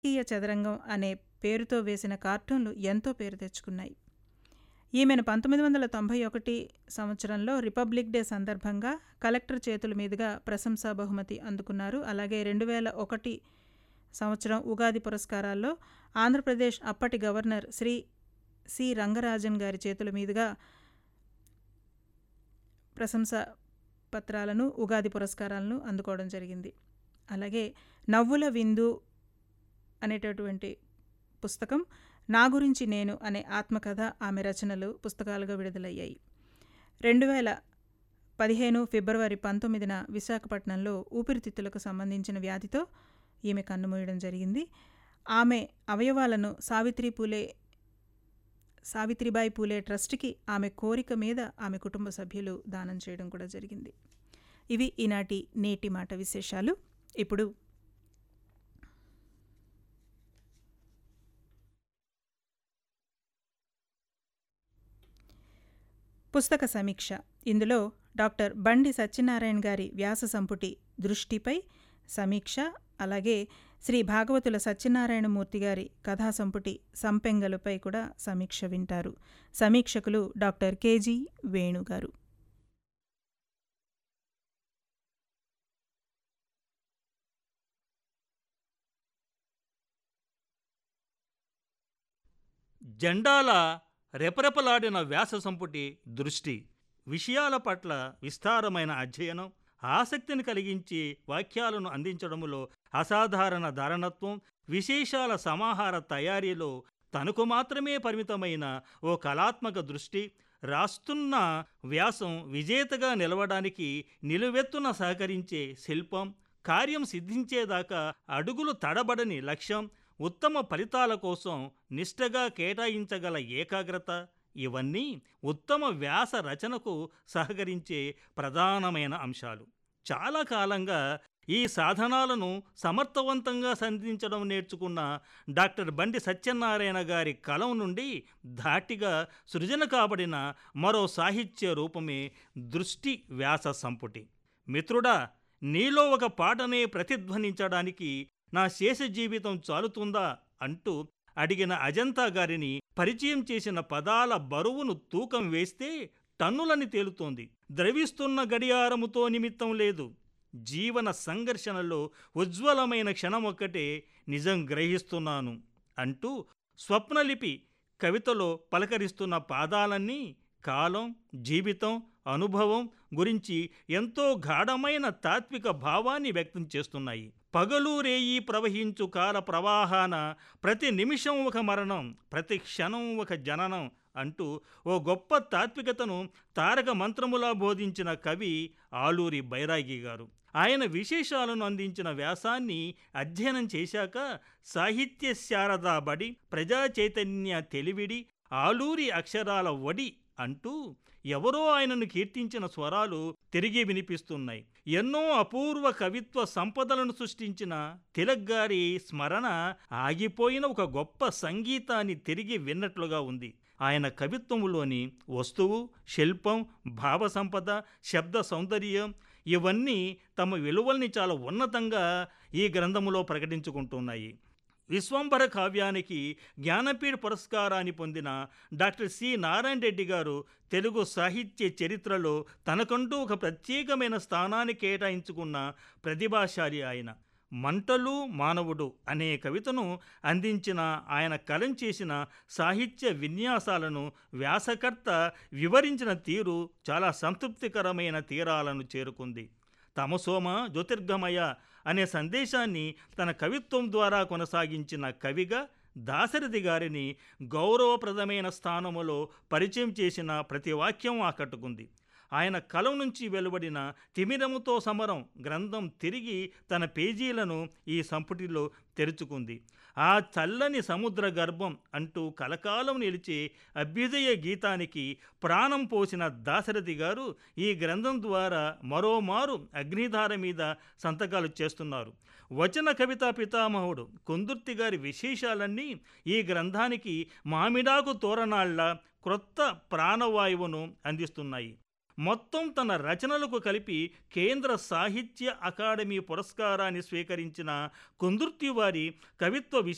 రాజకీయ చదరంగం అనే పేరుతో వేసిన కార్టూన్లు ఎంతో పేరు తెచ్చుకున్నాయి ఈమెను పంతొమ్మిది వందల తొంభై ఒకటి సంవత్సరంలో రిపబ్లిక్ డే సందర్భంగా కలెక్టర్ చేతుల మీదుగా ప్రశంసా బహుమతి అందుకున్నారు అలాగే రెండు వేల ఒకటి సంవత్సరం ఉగాది పురస్కారాల్లో ఆంధ్రప్రదేశ్ అప్పటి గవర్నర్ శ్రీ సి రంగరాజన్ గారి చేతుల మీదుగా ప్రశంసా పత్రాలను ఉగాది పురస్కారాలను అందుకోవడం జరిగింది అలాగే నవ్వుల విందు అనేటటువంటి పుస్తకం నా గురించి నేను అనే ఆత్మకథ ఆమె రచనలు పుస్తకాలుగా విడుదలయ్యాయి రెండు వేల పదిహేను ఫిబ్రవరి పంతొమ్మిదిన విశాఖపట్నంలో ఊపిరితిత్తులకు సంబంధించిన వ్యాధితో ఈమె కన్నుమూయడం జరిగింది ఆమె అవయవాలను సావిత్రి పూలే సావిత్రిబాయి పూలే ట్రస్ట్కి ఆమె కోరిక మీద ఆమె కుటుంబ సభ్యులు దానం చేయడం కూడా జరిగింది ఇవి ఈనాటి నేటి మాట విశేషాలు ఇప్పుడు పుస్తక సమీక్ష ఇందులో డాక్టర్ బండి సత్యనారాయణ గారి వ్యాస సంపుటి దృష్టిపై సమీక్ష అలాగే శ్రీ భాగవతుల సత్యనారాయణమూర్తి గారి కథా సంపుటి సంపెంగలపై కూడా సమీక్ష వింటారు సమీక్షకులు డాక్టర్ కేజీ వేణు గారు జెండాల రెపరెపలాడిన వ్యాస సంపుటి దృష్టి విషయాల పట్ల విస్తారమైన అధ్యయనం ఆసక్తిని కలిగించి వాక్యాలను అందించడములో అసాధారణ ధారణత్వం విశేషాల సమాహార తయారీలో తనకు మాత్రమే పరిమితమైన ఓ కళాత్మక దృష్టి రాస్తున్న వ్యాసం విజేతగా నిలవడానికి నిలువెత్తున సహకరించే శిల్పం కార్యం సిద్ధించేదాకా అడుగులు తడబడని లక్ష్యం ఉత్తమ ఫలితాల కోసం నిష్టగా కేటాయించగల ఏకాగ్రత ఇవన్నీ ఉత్తమ వ్యాస రచనకు సహకరించే ప్రధానమైన అంశాలు చాలా కాలంగా ఈ సాధనాలను సమర్థవంతంగా సంధించడం నేర్చుకున్న డాక్టర్ బండి సత్యనారాయణ గారి కలం నుండి ధాటిగా సృజన కాబడిన మరో సాహిత్య రూపమే దృష్టి వ్యాస సంపుటి మిత్రుడా నీలో ఒక పాటనే ప్రతిధ్వనించడానికి నా శేష జీవితం చాలుతుందా అంటూ అడిగిన అజంతా గారిని పరిచయం చేసిన పదాల బరువును తూకం వేస్తే టన్నులని తేలుతోంది ద్రవిస్తున్న గడియారముతో నిమిత్తం లేదు జీవన సంఘర్షణలో ఉజ్వలమైన క్షణం ఒక్కటే నిజం గ్రహిస్తున్నాను అంటూ స్వప్నలిపి కవితలో పలకరిస్తున్న పాదాలన్నీ కాలం జీవితం అనుభవం గురించి ఎంతో గాఢమైన తాత్విక భావాన్ని వ్యక్తం చేస్తున్నాయి పగలు రేయి ప్రవహించు కాల ప్రవాహాన ప్రతి నిమిషం ఒక మరణం ప్రతి క్షణం ఒక జననం అంటూ ఓ గొప్ప తాత్వికతను తారక మంత్రములా బోధించిన కవి ఆలూరి బైరాగి గారు ఆయన విశేషాలను అందించిన వ్యాసాన్ని అధ్యయనం చేశాక సాహిత్య శారదా బడి ప్రజా చైతన్య తెలివిడి ఆలూరి అక్షరాల వడి అంటూ ఎవరో ఆయనను కీర్తించిన స్వరాలు తిరిగి వినిపిస్తున్నాయి ఎన్నో అపూర్వ కవిత్వ సంపదలను సృష్టించిన తిలక్ గారి స్మరణ ఆగిపోయిన ఒక గొప్ప సంగీతాన్ని తిరిగి విన్నట్లుగా ఉంది ఆయన కవిత్వములోని వస్తువు శిల్పం భావ సంపద శబ్ద సౌందర్యం ఇవన్నీ తమ విలువల్ని చాలా ఉన్నతంగా ఈ గ్రంథములో ప్రకటించుకుంటున్నాయి విశ్వంభర కావ్యానికి జ్ఞానపీఠ పురస్కారాన్ని పొందిన డాక్టర్ సి నారాయణ రెడ్డి గారు తెలుగు సాహిత్య చరిత్రలో తనకంటూ ఒక ప్రత్యేకమైన స్థానాన్ని కేటాయించుకున్న ప్రతిభాశాలి ఆయన మంటలు మానవుడు అనే కవితను అందించిన ఆయన కలం చేసిన సాహిత్య విన్యాసాలను వ్యాసకర్త వివరించిన తీరు చాలా సంతృప్తికరమైన తీరాలను చేరుకుంది తమసోమ జ్యోతిర్గమయ అనే సందేశాన్ని తన కవిత్వం ద్వారా కొనసాగించిన కవిగా దాశరథి గారిని గౌరవప్రదమైన స్థానములో పరిచయం చేసిన ప్రతి వాక్యం ఆకట్టుకుంది ఆయన కలం నుంచి వెలువడిన తిమిరముతో సమరం గ్రంథం తిరిగి తన పేజీలను ఈ సంపుటిలో తెరుచుకుంది ఆ చల్లని సముద్ర గర్భం అంటూ కలకాలం నిలిచే అభ్యుదయ గీతానికి ప్రాణం పోసిన దాశరథి గారు ఈ గ్రంథం ద్వారా మరోమారు అగ్నిధార మీద సంతకాలు చేస్తున్నారు వచన కవితా పితామహుడు కుందుర్తి గారి విశేషాలన్నీ ఈ గ్రంథానికి మామిడాకు తోరణాళ్ల క్రొత్త ప్రాణవాయువును అందిస్తున్నాయి మొత్తం తన రచనలకు కలిపి కేంద్ర సాహిత్య అకాడమీ పురస్కారాన్ని స్వీకరించిన కుందుర్తి వారి కవిత్వ విశేష